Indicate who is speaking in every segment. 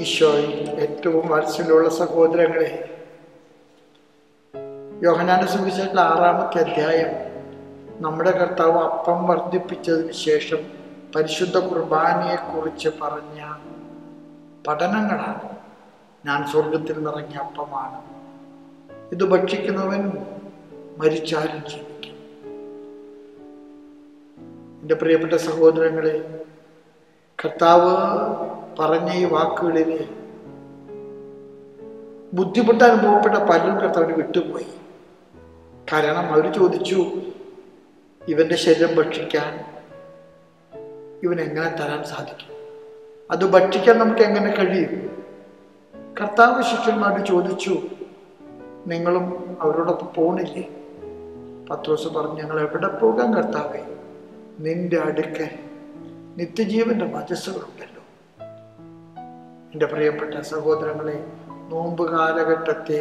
Speaker 1: ഈശോയിൽ ഏറ്റവും വാത്സല്യമുള്ള സഹോദരങ്ങളെ യോഹനാന സുവിശേഷ ആറാമത്തെ അധ്യായം നമ്മുടെ കർത്താവ് അപ്പം വർദ്ധിപ്പിച്ചതിന് ശേഷം പരിശുദ്ധ കുർബാനയെക്കുറിച്ച് പറഞ്ഞ പഠനങ്ങളാണ് ഞാൻ സ്വർഗത്തിൽ നിറങ്ങിയ അപ്പമാണ് ഇത് ഭക്ഷിക്കുന്നവൻ മരിച്ചാലും ജീവിക്കും എൻ്റെ പ്രിയപ്പെട്ട സഹോദരങ്ങളെ കർത്താവ് പറഞ്ഞ ഈ വാക്കുകളിൽ ബുദ്ധിമുട്ട് അനുഭവപ്പെട്ട പലരും കർത്താവിന് വിട്ടുപോയി കാരണം അവർ ചോദിച്ചു ഇവന്റെ ശരീരം ഭക്ഷിക്കാൻ ഇവൻ എങ്ങനെ തരാൻ സാധിക്കും അത് ഭക്ഷിക്കാൻ നമുക്ക് എങ്ങനെ കഴിയും കർത്താവ് ശിഷ്യന്മാരോട് ചോദിച്ചു നിങ്ങളും അവരോടൊപ്പം പോണില്ലേ പത്രോസ് പറഞ്ഞു ഞങ്ങൾ എവിടെ പോകാൻ കർത്താവേ നിന്റെ അടുക്കൽ നിത്യജീവന്റെ വചസ്സുകളുണ്ടല്ലോ എൻ്റെ പ്രിയപ്പെട്ട സഹോദരങ്ങളെ നോമ്പ് കാലഘട്ടത്തെ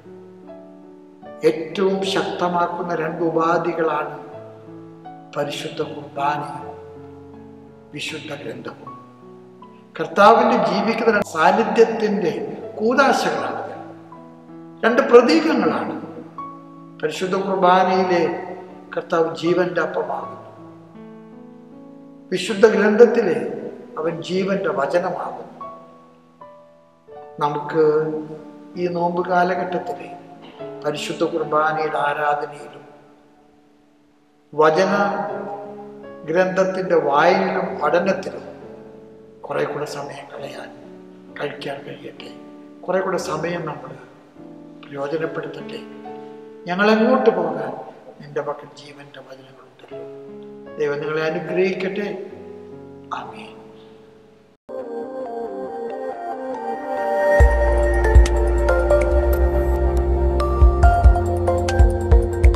Speaker 1: ഏറ്റവും ശക്തമാക്കുന്ന രണ്ട് ഉപാധികളാണ് പരിശുദ്ധ കുർബാനയും വിശുദ്ധ ഗ്രന്ഥവും കർത്താവിന്റെ ജീവിക്കുന്ന സാന്നിധ്യത്തിന്റെ കൂതാശകളാണ് രണ്ട് പ്രതീകങ്ങളാണ് പരിശുദ്ധ കുർബാനയിലെ കർത്താവ് ജീവന്റെ അപ്പമാകുന്നു വിശുദ്ധ ഗ്രന്ഥത്തിലെ അവൻ ജീവന്റെ വചനമാകുന്നു നമുക്ക് ഈ നോമ്പ് കാലഘട്ടത്തിലെ പരിശുദ്ധ കുർബാനയുടെ ആരാധനയിലും വചന ഗ്രന്ഥത്തിന്റെ വായനയിലും പഠനത്തിലും കുറെ കൂടെ സമയം കളയാൻ കഴിക്കാൻ കഴിയട്ടെ കുറെ കൂടെ സമയം നമ്മൾ പ്രയോജനപ്പെടുത്തട്ടെ ഞങ്ങൾ എങ്ങോട്ട് പോകാൻ നിന്റെ പക്കൽ ജീവന്റെ വചനങ്ങളുണ്ടല്ലോ ദൈവം നിങ്ങളെ അനുഗ്രഹിക്കട്ടെ ആമേൻ